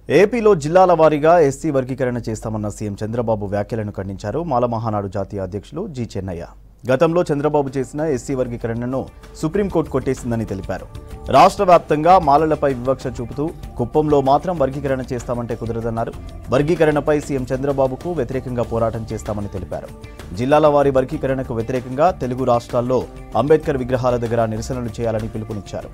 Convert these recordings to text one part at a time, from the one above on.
ఏపీలో జిల్లాల వారీగా ఎస్సీ వర్గీకరణ చేస్తామన్న సీఎం చంద్రబాబు వ్యాఖ్యలను ఖండించారు మాల మహానాడు జాతీయ అధ్యక్షులు జి చెన్నయ్య గతంలో చంద్రబాబు చేసిన ఎస్సీ వర్గీకరణను సుప్రీంకోర్టు కొట్టేసిందని తెలిపారు రాష్ట్ర వ్యాప్తంగా మాలలపై వివక్ష చూపుతూ కుప్పంలో మాత్రం వర్గీకరణ చేస్తామంటే కుదరదన్నారు వర్గీకరణపై సీఎం చంద్రబాబుకు వ్యతిరేకంగా పోరాటం చేస్తామని తెలిపారు జిల్లాల వారి వర్గీకరణకు వ్యతిరేకంగా తెలుగు రాష్ట్రాల్లో అంబేద్కర్ విగ్రహాల దగ్గర నిరసనలు చేయాలని పిలుపునిచ్చారు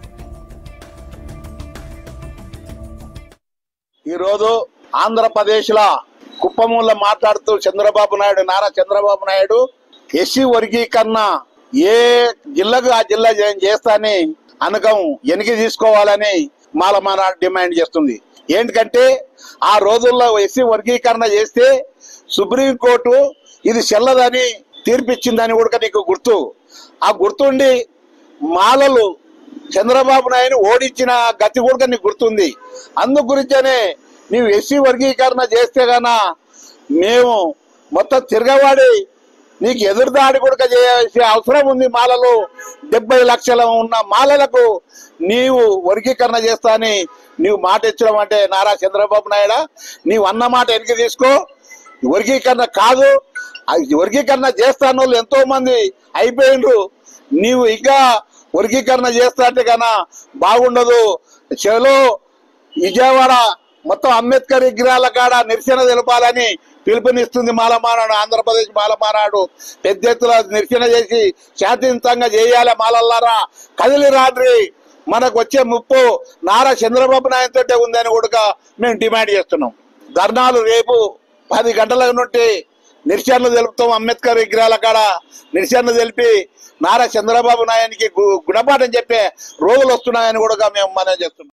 ఈ రోజు ఆంధ్రప్రదేశ్ లో కుప్పంలో మాట్లాడుతూ చంద్రబాబు నాయుడు నారా చంద్రబాబు నాయుడు ఎస్సీ వర్గీకరణ ఏ జిల్లాకు ఆ జిల్లా చే- చేస్తాని అనకం వెనక్కి తీసుకోవాలని మాల మన డిమాండ్ చేస్తుంది ఏంటంటే ఆ రోజుల్లో ఎస్సీ వర్గీకరణ చేస్తే సుప్రీంకోర్టు ఇది చెల్లదని తీర్పిచ్చిందని కూడా నీకు గుర్తు ఆ గుర్తుండి మాలలు చంద్రబాబు నాయుడు ఓడించిన గతి కూడా నీకు గుర్తుంది అందు గురించనే నీవు ఎస్సీ వర్గీకరణ చేస్తే గాన మేము మొత్తం తిరగవాడి నీకు ఎదురుదాడి కూడా చేయాల్సిన అవసరం ఉంది మాలలు డెబ్బై లక్షల ఉన్న మాలలకు నీవు వర్గీకరణ చేస్తా అని నీవు మాట ఇచ్చడం అంటే నారా చంద్రబాబు నాయుడు నీవు అన్న మాట వెనక్కి తీసుకో వర్గీకరణ కాదు ఆ వర్గీకరణ చేస్తాను వాళ్ళు ఎంతో మంది అయిపోయిండ్రు నీవు ఇంకా వర్గీకరణ చేస్తా అంటే కన్నా బాగుండదు చెలో విజయవాడ మొత్తం అంబేద్కర్ విగ్రహాల కాడ నిరసన తెలపాలని పిలుపునిస్తుంది మాలమానాడు ఆంధ్రప్రదేశ్ మాలమానాడు పెద్ద ఎత్తున నిరసన చేసి శాంతియుతంగా చేయాలి మాలల్లారా కదిలి రాత్రి మనకు వచ్చే ముప్పు నారా చంద్రబాబు నాయుడు తోటే ఉందని కూడా మేము డిమాండ్ చేస్తున్నాం ధర్నాలు రేపు పది గంటల నుండి నిరసనలు తెలుపుతాం అంబేద్కర్ విగ్రహాల కాడ నిరసనలు తెలిపి నారా చంద్రబాబు నాయునికి గు- గుణపాఠం చెప్పే రోజులు వస్తున్నాయని కూడా మేము మనం చేస్తున్నాం